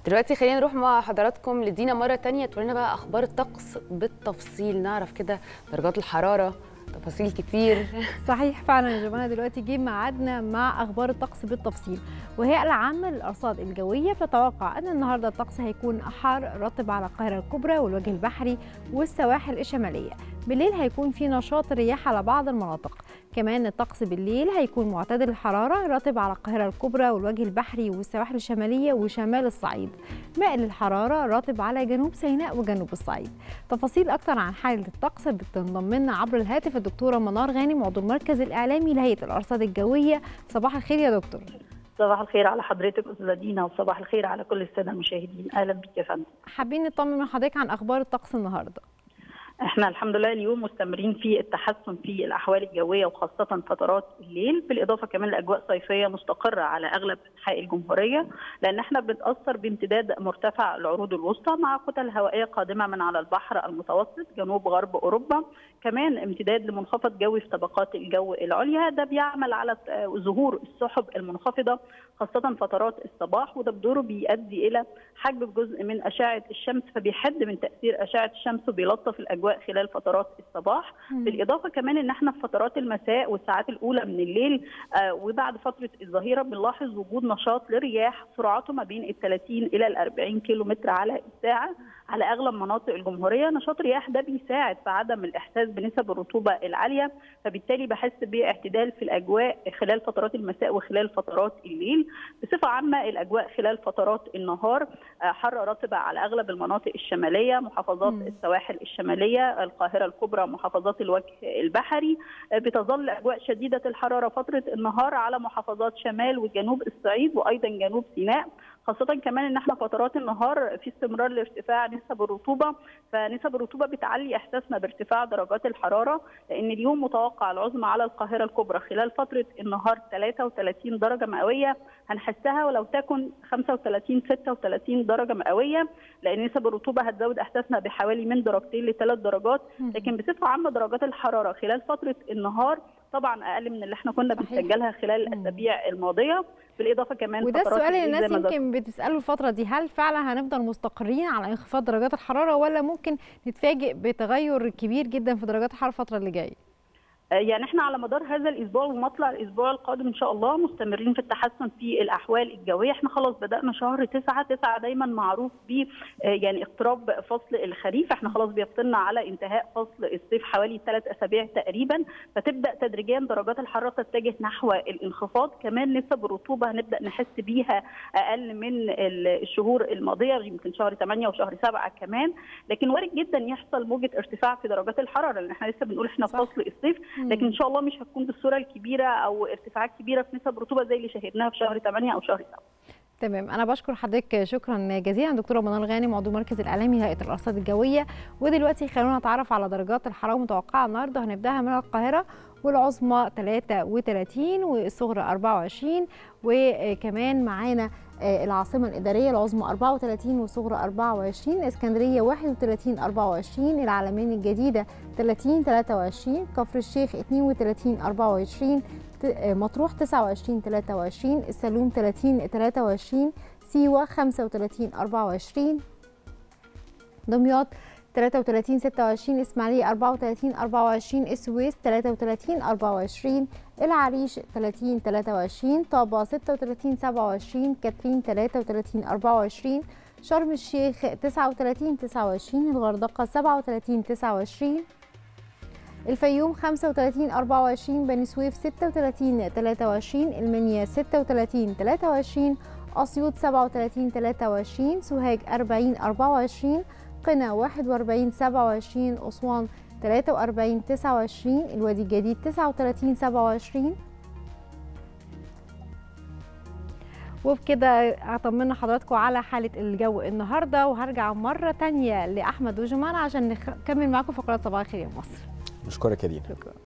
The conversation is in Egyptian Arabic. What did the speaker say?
دلوقتي خلينا نروح مع حضراتكم لدينا مره تانية تقول لنا بقى اخبار الطقس بالتفصيل نعرف كده درجات الحراره تفاصيل كتير صحيح فعلا يا جماعه دلوقتي جه ميعادنا مع اخبار الطقس بالتفصيل وهي العامه للارصاد الجويه بتتوقع ان النهارده الطقس هيكون حار رطب على القاهره الكبرى والوجه البحري والسواحل الشماليه بالليل هيكون في نشاط رياح على بعض المناطق كمان الطقس بالليل هيكون معتدل الحراره رطب على القاهره الكبرى والوجه البحري والسواحل الشماليه وشمال الصعيد مائل الحراره رطب على جنوب سيناء وجنوب الصعيد تفاصيل اكتر عن حاله الطقس بتنضم لنا عبر الهاتف الدكتوره منار غانم عضو المركز الاعلامي لهيئه الارصاد الجويه صباح الخير يا دكتور صباح الخير على حضرتك استاذه دينا وصباح الخير على كل الساده المشاهدين اهلا بك يا فندم حابين نطمن من حضرتك عن اخبار الطقس النهارده احنا الحمد لله اليوم مستمرين في التحسن في الاحوال الجويه وخاصه فترات الليل بالاضافه كمان لاجواء صيفيه مستقره على اغلب انحاء الجمهوريه لان احنا بنتاثر بامتداد مرتفع العروض الوسطى مع كتل هوائيه قادمه من على البحر المتوسط جنوب غرب اوروبا كمان امتداد لمنخفض جوي في طبقات الجو العليا ده بيعمل على ظهور السحب المنخفضه خاصه فترات الصباح وده بدوره بيؤدي الى حجب جزء من اشعه الشمس فبيحد من تاثير اشعه الشمس وبيلطف الاجواء خلال فترات الصباح مم. بالاضافه كمان ان احنا في فترات المساء والساعات الاولى من الليل آه وبعد فتره الظهيره بنلاحظ وجود نشاط للرياح سرعته ما بين ال 30 الى ال 40 كيلو متر على الساعه على اغلب مناطق الجمهوريه نشاط الرياح ده بيساعد في عدم الاحساس بنسب الرطوبه العاليه فبالتالي بحس باعتدال في الاجواء خلال فترات المساء وخلال فترات الليل بصفه عامه الاجواء خلال فترات النهار حر رطبه على اغلب المناطق الشماليه محافظات م. السواحل الشماليه القاهره الكبرى محافظات الوجه البحري بتظل اجواء شديده الحراره فتره النهار على محافظات شمال وجنوب الصعيد وايضا جنوب سيناء خاصة كمان ان احنا فترات النهار في استمرار لارتفاع نسب الرطوبة فنسب الرطوبة بتعلي احساسنا بارتفاع درجات الحرارة لان اليوم متوقع العظمى على القاهرة الكبرى خلال فترة النهار 33 درجة مئوية هنحسها ولو تكن 35 36 درجة مئوية لان نسب الرطوبة هتزود احساسنا بحوالي من درجتين لثلاث درجات لكن بصفة عامة درجات الحرارة خلال فترة النهار طبعا اقل من اللي احنا كنا بنسجلها خلال الاسابيع الماضيه بالاضافه كمان وده السؤال اللي الناس يمكن بتساله الفتره دي هل فعلا هنفضل مستقرين على انخفاض درجات الحراره ولا ممكن نتفاجئ بتغير كبير جدا في درجات الحراره الفتره اللي جايه يعني احنا على مدار هذا الاسبوع ومطلع الاسبوع القادم ان شاء الله مستمرين في التحسن في الاحوال الجويه احنا خلاص بدانا شهر تسعة تسعة دايما معروف ب يعني اقتراب فصل الخريف احنا خلاص بيفصلنا على انتهاء فصل الصيف حوالي ثلاث اسابيع تقريبا فتبدا تدريجيا درجات الحراره تتجه نحو الانخفاض كمان نسب الرطوبه هنبدا نحس بيها اقل من الشهور الماضيه يمكن شهر 8 وشهر 7 كمان لكن وارد جدا يحصل موجه ارتفاع في درجات الحراره لان احنا لسه بنقول احنا في فصل الصيف لكن ان شاء الله مش هتكون بالصوره الكبيره او ارتفاعات كبيره في نسب رطوبه زي اللي شاهدناها في شهر 8 او شهر 7 تمام انا بشكر حضرتك شكرا جزيلا دكتوره منال غانم عضو مركز الاعلامي لهيئه الارصاد الجويه ودلوقتي خلونا نتعرف على درجات الحراره المتوقعه النهارده هنبداها من القاهره والعظمى 33 والصغرى 24 وكمان معانا العاصمه الاداريه العظمى 34 والصغرى 24 اسكندريه 31 24 العلمين الجديده 30 23 كفر الشيخ 32 24 مطروح 29 23 السلوم 30 23 سيوه 35 24 دمياط 33 26 اسماعيليه 34 24 السويس 33 24 العريش 30 23 طابا 36 27 كاترين 33 24 شرم الشيخ 39 29 الغردقه 37 29 الفيوم 35 24 بني سويف 36 23 المنيا 36 23 اسيوط 37 23 سوهاج 40 24 قنا 41 27 أسوان 43 29 الوادي الجديد 39 27 وبكده هطمنا حضراتكم على حالة الجو النهاردة وهرجع مرة تانية لأحمد وجمان عشان نكمل معاكم فقرات صباح الخير يا مصر بشكرك يا دينا شكرا